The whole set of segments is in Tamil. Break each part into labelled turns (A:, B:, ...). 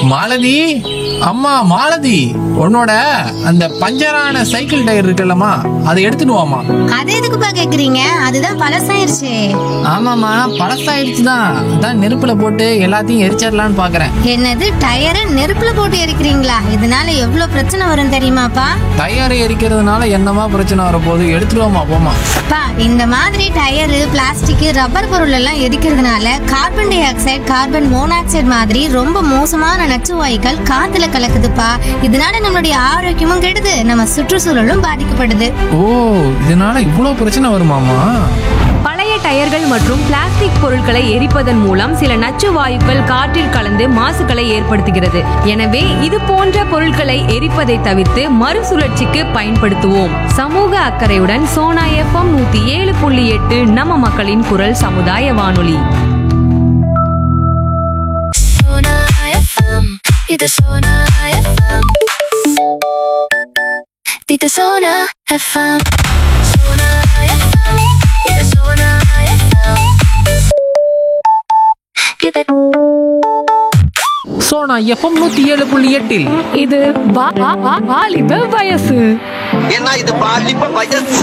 A: மாலதி அம்மா மாலதி உன்னோட அந்த பஞ்சரான சைக்கிள் டயர் இருக்குல்லம்மா அதை எடுத்துட்டு வாமா
B: அது எதுக்குப்பா கேக்குறீங்க அதுதான் பழசாயிருச்சு
A: ஆமாம்மா பழசாயிடுச்சு தான் அதான் நெருப்புல போட்டு எல்லாத்தையும் எரிச்சிடலான்னு பாக்குறேன்
B: என்னது டயரை நெருப்புல போட்டு எரிக்கிறீங்களா இதனால எவ்வளவு பிரச்சனை வரும் தெரியுமாப்பா
A: டயர் எரிக்கிறதுனால என்னமா பிரச்சனை வரப்போகுது எடுத்துட்டு வாமா போமா
B: பா இந்த மாதிரி டயரு பிளாஸ்டிக் ரப்பர் பொருள் எல்லாம் எரிக்கிறதுனால carbon dioxide carbon monoxide மாதிரி ரொம்ப மோசமான நச்சு வாயுக்கள் காத்துல கலக்குதுப்பா இதனால நம்மளுடைய ஆரோக்கியமும் கெடுது நம்ம சுற்றுச்சூழலும் பாதிக்கப்படுது
A: ஓ இதனால இவ்வளோ பிரச்சனை வருமாமா
C: பழைய டயர்கள் மற்றும் பிளாஸ்டிக் பொருட்களை எரிப்பதன் மூலம் சில நச்சு வாயுக்கள் காற்றில் கலந்து மாசுகளை ஏற்படுத்துகிறது எனவே இது போன்ற பொருட்களை எரிப்பதை தவிர்த்து மறுசுழற்சிக்கு பயன்படுத்துவோம் சமூக அக்கறையுடன் சோனா எஃப்எம் நூத்தி ஏழு புள்ளி எட்டு நம்ம மக்களின் குரல் சமுதாய வானொலி
D: Sona FM. Dito Sona FM. Dito Sona FM. Sona FM. Dito Sona FM. Give it.
A: Sona FM நூத்தி ஏழு புள்ளி எட்டில்
C: இது வாலிப வயசு
E: ஏன்னா இது பாலிப்ப வயசு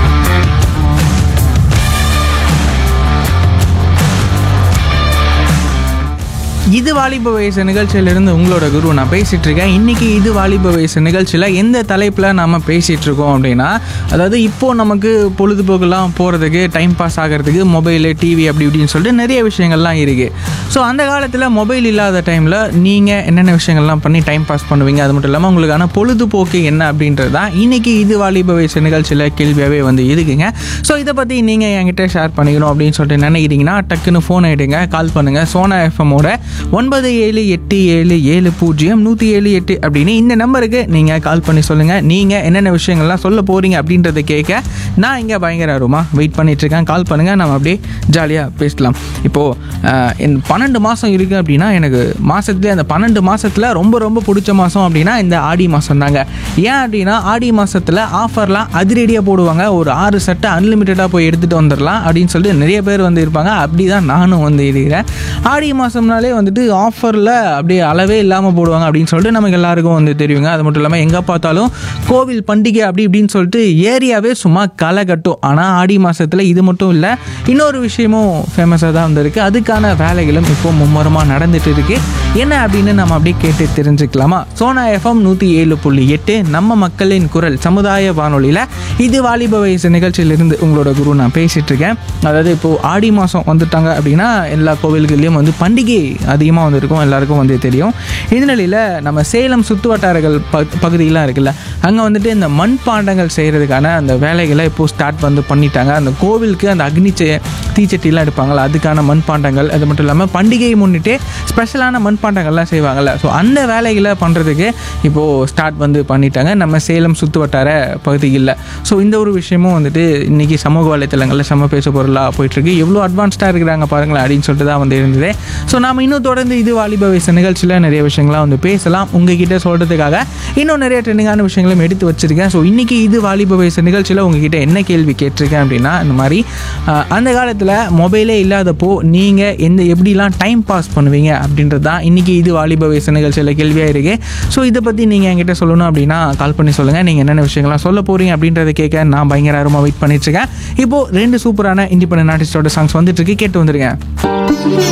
F: இது வாலிப வயசு நிகழ்ச்சியிலிருந்து உங்களோட குரு நான் பேசிட்டு இருக்கேன் இன்னைக்கு இது வாலிப வயசு நிகழ்ச்சியில் எந்த தலைப்பில் நம்ம பேசிட்டு இருக்கோம் அப்படின்னா அதாவது இப்போ நமக்கு பொழுதுபோக்கெல்லாம் போகிறதுக்கு டைம் பாஸ் ஆகிறதுக்கு மொபைலு டிவி அப்படி இப்படின்னு சொல்லிட்டு நிறைய விஷயங்கள்லாம் இருக்குது ஸோ அந்த காலத்தில் மொபைல் இல்லாத டைமில் நீங்கள் என்னென்ன விஷயங்கள்லாம் பண்ணி டைம் பாஸ் பண்ணுவீங்க அது மட்டும் இல்லாமல் உங்களுக்கான பொழுதுபோக்கு என்ன அப்படின்றது தான் இன்னைக்கு இது வாலிப வயசு நிகழ்ச்சியில் கேள்வியாகவே வந்து இருக்குங்க ஸோ இதை பற்றி நீங்கள் என்கிட்ட ஷேர் பண்ணிக்கணும் அப்படின்னு சொல்லிட்டு நினைக்கிறீங்கன்னா டக்குன்னு ஃபோன் ஆகிடுங்க கால் பண்ணுங்கள் சோனா எஃப்எம்மோட ஒன்பது ஏழு எட்டு ஏழு ஏழு பூஜ்ஜியம் நூற்றி ஏழு எட்டு அப்படின்னு இந்த நம்பருக்கு நீங்கள் கால் பண்ணி சொல்லுங்கள் நீங்கள் என்னென்ன விஷயங்கள்லாம் சொல்ல போகிறீங்க அப்படின்றத கேட்க நான் இங்கே பயங்கர ஆர்வமாக வெயிட் பண்ணிகிட்ருக்கேன் கால் பண்ணுங்கள் நம்ம அப்படியே ஜாலியாக பேசலாம் இப்போது என் பன்னெண்டு மாதம் இருக்குது அப்படின்னா எனக்கு மாதத்துலேயே அந்த பன்னெண்டு மாதத்தில் ரொம்ப ரொம்ப பிடிச்ச மாதம் அப்படின்னா இந்த ஆடி மாதம் தாங்க ஏன் அப்படின்னா ஆடி மாதத்தில் ஆஃபர்லாம் அதிரடியாக போடுவாங்க ஒரு ஆறு சட்டை அன்லிமிட்டடாக போய் எடுத்துகிட்டு வந்துடலாம் அப்படின்னு சொல்லிட்டு நிறைய பேர் வந்து இருப்பாங்க அப்படி தான் நானும் வந்து இருக்கிறேன் ஆடி மாதம்னாலே வந்துட்டு ஆஃபரில் அப்படியே அளவே இல்லாமல் போடுவாங்க அப்படின்னு சொல்லிட்டு நமக்கு எல்லாருக்கும் வந்து தெரியுங்க அது மட்டும் இல்லாமல் எங்கே பார்த்தாலும் கோவில் பண்டிகை அப்படி இப்படின்னு சொல்லிட்டு ஏரியாவே சும்மா களை கட்டும் ஆனால் ஆடி மாதத்தில் இது மட்டும் இல்லை இன்னொரு விஷயமும் ஃபேமஸாக தான் வந்திருக்கு அதுக்கான வேலைகளும் இப்போ மும்முரமாக நடந்துட்டு இருக்கு என்ன அப்படின்னு நம்ம அப்படியே கேட்டு தெரிஞ்சுக்கலாமா சோனா எஃப்எம் நூற்றி ஏழு புள்ளி எட்டு நம்ம மக்களின் குரல் சமுதாய வானொலியில் இது வாலிப வயசு நிகழ்ச்சியிலிருந்து உங்களோட குரு நான் பேசிட்டு இருக்கேன் அதாவது இப்போது ஆடி மாதம் வந்துட்டாங்க அப்படின்னா எல்லா கோவில்கள்லேயும் வந்து பண்டிகை அதிகமாக வந்து இருக்கும் எல்லாருக்கும் வந்து தெரியும் இந்த நிலையில் நம்ம சேலம் சுற்று வட்டாரங்கள் ப பகுதியெலாம் இருக்குல்ல அங்கே வந்துட்டு இந்த மண்பாண்டங்கள் செய்கிறதுக்கான அந்த வேலைகளை இப்போது ஸ்டார்ட் வந்து பண்ணிட்டாங்க அந்த கோவிலுக்கு அந்த அக்னி செ- தீச்சட்டிலாம் எடுப்பாங்கள்ல அதுக்கான மண்பாண்டங்கள் அது மட்டும் இல்லாமல் பண்டிகையை முன்னிட்டு ஸ்பெஷலான மண்பாண்டங்கள்லாம் செய்வாங்கல்ல ஸோ அந்த வேலைகளை பண்ணுறதுக்கு இப்போது ஸ்டார்ட் வந்து பண்ணிட்டாங்க நம்ம சேலம் சுற்று வட்டார பகுதிகளில் ஸோ இந்த ஒரு விஷயமும் வந்துட்டு இன்றைக்கி சமூக வலைத்தளங்களில் செம்ம பேச பொருளாக போயிட்டுருக்கு எவ்வளோ அட்வான்ஸ்டாக இருக்கிறாங்க பாருங்களேன் அப்படின்னு சொல்லிட்டு தான் வந்து இருந்தது ஸோ நாம் இன்னும் தொடர்ந்து இது வாலிப வயசு நிகழ்ச்சியில் நிறைய விஷயங்கள்லாம் வந்து பேசலாம் உங்ககிட்ட சொல்கிறதுக்காக இன்னும் நிறைய ட்ரெண்டிங்கான விஷயங்களும் எடுத்து வச்சிருக்கேன் ஸோ இன்றைக்கி இது வாலிப வயசு நிகழ்ச்சியில் உங்ககிட்ட என்ன கேள்வி கேட்டிருக்கேன் அப்படின்னா இந்த மாதிரி ஆஹ், அந்த காலத்தில் மொபைலே இல்லாதப்போ நீங்கள் எந்த எப்படிலாம் டைம் பாஸ் பண்ணுவீங்க அப்படின்றது தான் இன்றைக்கி இது வாலிப வயசு நிகழ்ச்சியில் கேள்வியாக இருக்குது ஸோ இதை பற்றி நீங்கள் என்கிட்ட சொல்லணும் அப்படின்னா கால் பண்ணி சொல்லுங்கள் நீங்கள் என்னென்ன விஷயங்கள்லாம் சொல்ல போகிறீங்க அப்படின்றத கேட்க நான் பயங்கர ஆர்வமாக வெயிட் பண்ணிட்டுருக்கேன் இப்போது ரெண்டு சூப்பரான இண்டிபெண்டன்ட் ஆர்டிஸ்டோட சாங்ஸ் வந்துட்டு இருக்கு கேட்டு வந்துருங்க